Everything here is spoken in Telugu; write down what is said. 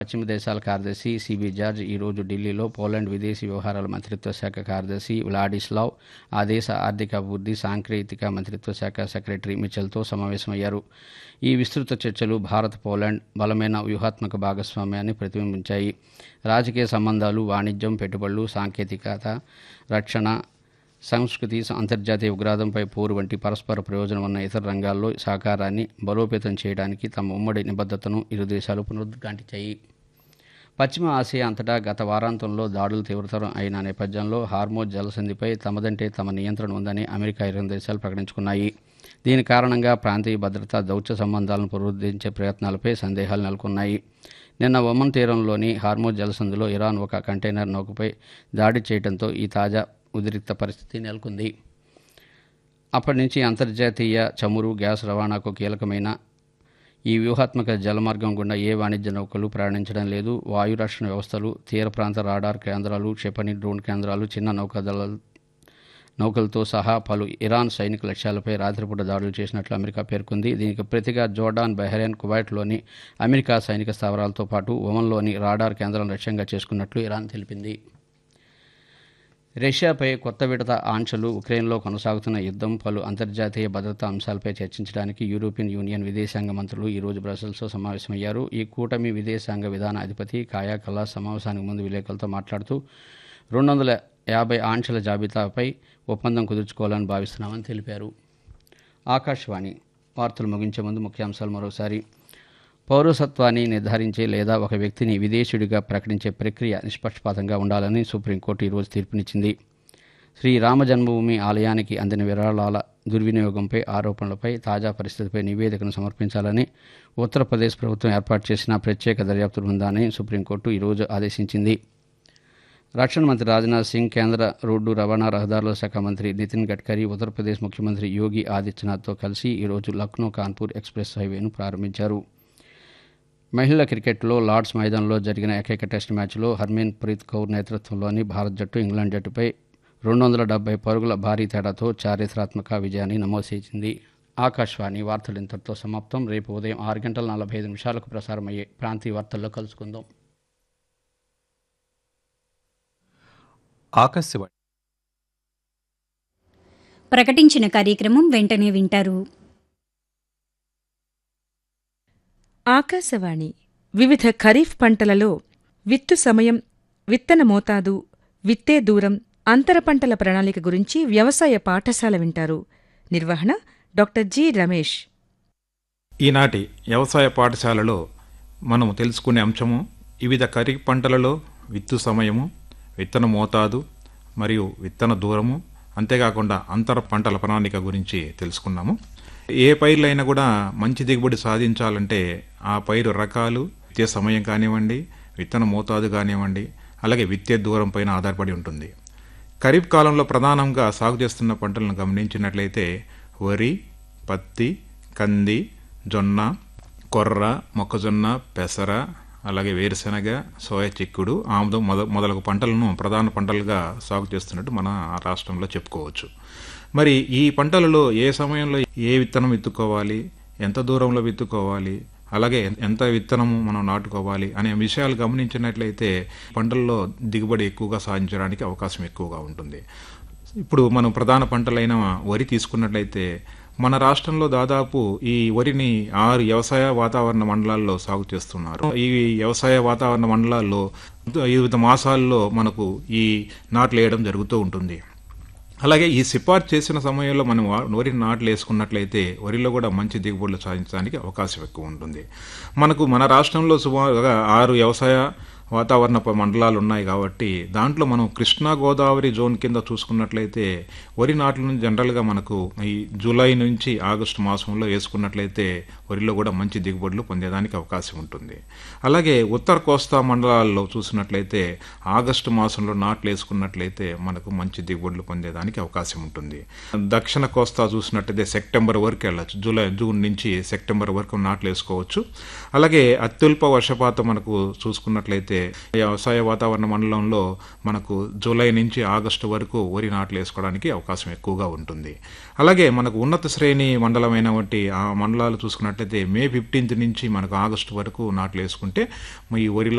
పశ్చిమ దేశాల కార్యదర్శి సిబి జార్జ్ ఈరోజు ఢిల్లీలో పోలాండ్ విదేశీ వ్యవహారాల మంత్రిత్వ శాఖ కార్యదర్శి వ్లాడిస్లావ్ ఆ దేశ ఆర్థిక అభివృద్ధి సాంకేతిక మంత్రిత్వ శాఖ సెక్రటరీ మిచెల్తో సమావేశమయ్యారు ఈ విస్తృత చర్చలు భారత్ పోలాండ్ బలమైన వ్యూహాత్మక భాగస్వామ్యాన్ని ప్రతిబింబించాయి రాజకీయ సంబంధాలు వాణిజ్యం పెట్టుబడులు సాంకేతికత రక్షణ సంస్కృతి అంతర్జాతీయ ఉగ్రవాదంపై పోరు వంటి పరస్పర ప్రయోజనం ఉన్న ఇతర రంగాల్లో సహకారాన్ని బలోపేతం చేయడానికి తమ ఉమ్మడి నిబద్ధతను ఇరు దేశాలు పునరుద్ఘాటించాయి పశ్చిమ ఆసియా అంతటా గత వారాంతంలో దాడులు తీవ్రతరం అయిన నేపథ్యంలో హార్మోజ్ జలసంధిపై తమదంటే తమ నియంత్రణ ఉందని అమెరికా ఇరు దేశాలు ప్రకటించుకున్నాయి దీని కారణంగా ప్రాంతీయ భద్రత దౌత్య సంబంధాలను పునరుద్ధరించే ప్రయత్నాలపై సందేహాలు నెలకొన్నాయి నిన్న ఒమన్ తీరంలోని హార్మోజ్ జలసంధిలో ఇరాన్ ఒక కంటైనర్ నౌకపై దాడి చేయడంతో ఈ తాజా ఉద్రిక్త పరిస్థితి నెలకొంది అప్పటి నుంచి అంతర్జాతీయ చమురు గ్యాస్ రవాణాకు కీలకమైన ఈ వ్యూహాత్మక జలమార్గం గుండా ఏ వాణిజ్య నౌకలు ప్రయాణించడం లేదు వాయు రక్షణ వ్యవస్థలు తీర ప్రాంత రాడార్ కేంద్రాలు క్షిపణి డ్రోన్ కేంద్రాలు చిన్న నౌకాదళ నౌకలతో సహా పలు ఇరాన్ సైనిక లక్ష్యాలపై రాత్రిపూట దాడులు చేసినట్లు అమెరికా పేర్కొంది దీనికి ప్రతిగా జోర్డాన్ బహ్రెయిన్ కువైట్లోని అమెరికా సైనిక స్థావరాలతో పాటు ఒమన్లోని రాడార్ కేంద్రాలను లక్ష్యంగా చేసుకున్నట్లు ఇరాన్ తెలిపింది రష్యాపై కొత్త విడత ఆంక్షలు ఉక్రెయిన్లో కొనసాగుతున్న యుద్ధం పలు అంతర్జాతీయ భద్రతా అంశాలపై చర్చించడానికి యూరోపియన్ యూనియన్ విదేశాంగ మంత్రులు ఈరోజు బ్రసెల్స్లో సమావేశమయ్యారు ఈ కూటమి విదేశాంగ విధాన అధిపతి కాయా కల్లాస్ సమావేశానికి ముందు విలేకరులతో మాట్లాడుతూ రెండు వందల యాభై ఆంక్షల జాబితాపై ఒప్పందం కుదుర్చుకోవాలని భావిస్తున్నామని తెలిపారు ఆకాశవాణి వార్తలు ముగించే ముందు ముఖ్యాంశాలు మరోసారి పౌరసత్వాన్ని నిర్ధారించే లేదా ఒక వ్యక్తిని విదేశీయుడిగా ప్రకటించే ప్రక్రియ నిష్పక్షపాతంగా ఉండాలని సుప్రీంకోర్టు ఈరోజు తీర్పునిచ్చింది శ్రీ రామ జన్మభూమి ఆలయానికి అందిన విరాళాల దుర్వినియోగంపై ఆరోపణలపై తాజా పరిస్థితిపై నివేదికను సమర్పించాలని ఉత్తరప్రదేశ్ ప్రభుత్వం ఏర్పాటు చేసిన ప్రత్యేక దర్యాప్తు బృందాన్ని సుప్రీంకోర్టు ఈరోజు ఆదేశించింది రక్షణ మంత్రి రాజ్నాథ్ సింగ్ కేంద్ర రోడ్డు రవాణా రహదారుల శాఖ మంత్రి నితిన్ గడ్కరీ ఉత్తరప్రదేశ్ ముఖ్యమంత్రి యోగి ఆదిత్యనాథ్తో కలిసి ఈరోజు లక్నో కాన్పూర్ ఎక్స్ప్రెస్ హైవేను ప్రారంభించారు మహిళల క్రికెట్లో లార్డ్స్ మైదానంలో జరిగిన ఏకైక టెస్ట్ మ్యాచ్లో హర్మీన్ ప్రీత్ కౌర్ నేతృత్వంలోని భారత్ జట్టు ఇంగ్లాండ్ జట్టుపై రెండు వందల డెబ్బై పరుగుల భారీ తేడాతో చారిత్రాత్మక విజయాన్ని నమోదు చేసింది ఆకాశవాణి వార్తలు ఇంతటితో సమాప్తం రేపు ఉదయం ఆరు గంటల నలభై ఐదు నిమిషాలకు ప్రసారమయ్యే ప్రాంతీయ వార్తల్లో కలుసుకుందాం ఆకాశవాణి ప్రకటించిన కార్యక్రమం వెంటనే వింటారు ఆకాశవాణి వివిధ ఖరీఫ్ పంటలలో విత్తు సమయం విత్తన మోతాదు విత్తే దూరం అంతర పంటల ప్రణాళిక గురించి వ్యవసాయ పాఠశాల వింటారు నిర్వహణ డాక్టర్ జి రమేష్ ఈనాటి వ్యవసాయ పాఠశాలలో మనము తెలుసుకునే అంశము వివిధ ఖరీఫ్ పంటలలో విత్తు సమయము విత్తన మోతాదు మరియు విత్తన దూరము అంతేకాకుండా అంతర పంటల ప్రణాళిక గురించి తెలుసుకున్నాము ఏ పైర్లైనా కూడా మంచి దిగుబడి సాధించాలంటే ఆ పైరు రకాలు విత్తే సమయం కానివ్వండి విత్తన మోతాదు కానివ్వండి అలాగే విత్తే దూరం పైన ఆధారపడి ఉంటుంది ఖరీఫ్ కాలంలో ప్రధానంగా సాగు చేస్తున్న పంటలను గమనించినట్లయితే వరి పత్తి కంది జొన్న కొర్ర మొక్కజొన్న పెసర అలాగే వేరుశెనగ సోయా చిక్కుడు ఆముదం మొద మొదలగు పంటలను ప్రధాన పంటలుగా సాగు చేస్తున్నట్టు మన రాష్ట్రంలో చెప్పుకోవచ్చు మరి ఈ పంటలలో ఏ సమయంలో ఏ విత్తనం విత్తుకోవాలి ఎంత దూరంలో విత్తుకోవాలి అలాగే ఎంత విత్తనము మనం నాటుకోవాలి అనే విషయాలు గమనించినట్లయితే పంటల్లో దిగుబడి ఎక్కువగా సాధించడానికి అవకాశం ఎక్కువగా ఉంటుంది ఇప్పుడు మనం ప్రధాన పంటలైన వరి తీసుకున్నట్లయితే మన రాష్ట్రంలో దాదాపు ఈ వరిని ఆరు వ్యవసాయ వాతావరణ మండలాల్లో సాగు చేస్తున్నారు ఈ వ్యవసాయ వాతావరణ మండలాల్లో వివిధ మాసాల్లో మనకు ఈ నాట్లు వేయడం జరుగుతూ ఉంటుంది అలాగే ఈ సిఫార్సు చేసిన సమయంలో మనం వరి నాట్లు వేసుకున్నట్లయితే వరిలో కూడా మంచి దిగుబడులు సాధించడానికి అవకాశం ఎక్కువ ఉంటుంది మనకు మన రాష్ట్రంలో సుమారుగా ఆరు వ్యవసాయ వాతావరణ మండలాలు ఉన్నాయి కాబట్టి దాంట్లో మనం కృష్ణా గోదావరి జోన్ కింద చూసుకున్నట్లయితే వరి నాట్లను జనరల్గా మనకు ఈ జూలై నుంచి ఆగస్టు మాసంలో వేసుకున్నట్లయితే వరిలో కూడా మంచి దిగుబడులు పొందేదానికి అవకాశం ఉంటుంది అలాగే ఉత్తర కోస్తా మండలాల్లో చూసినట్లయితే ఆగస్టు మాసంలో నాట్లు వేసుకున్నట్లయితే మనకు మంచి దిగుబడులు పొందేదానికి అవకాశం ఉంటుంది దక్షిణ కోస్తా చూసినట్లయితే సెప్టెంబర్ వరకు వెళ్ళచ్చు జూలై జూన్ నుంచి సెప్టెంబర్ వరకు నాట్లు వేసుకోవచ్చు అలాగే అత్యల్ప వర్షపాతం మనకు చూసుకున్నట్లయితే వ్యవసాయ వాతావరణ మండలంలో మనకు జూలై నుంచి ఆగస్టు వరకు వరి నాట్లు వేసుకోవడానికి అవకాశం ఎక్కువగా ఉంటుంది అలాగే మనకు ఉన్నత శ్రేణి మండలమైన వంటి ఆ మండలాలు చూసుకున్నట్లయితే మే ఫిఫ్టీన్త్ నుంచి మనకు ఆగస్టు వరకు నాట్లు వేసుకుంటే ఈ వరిలో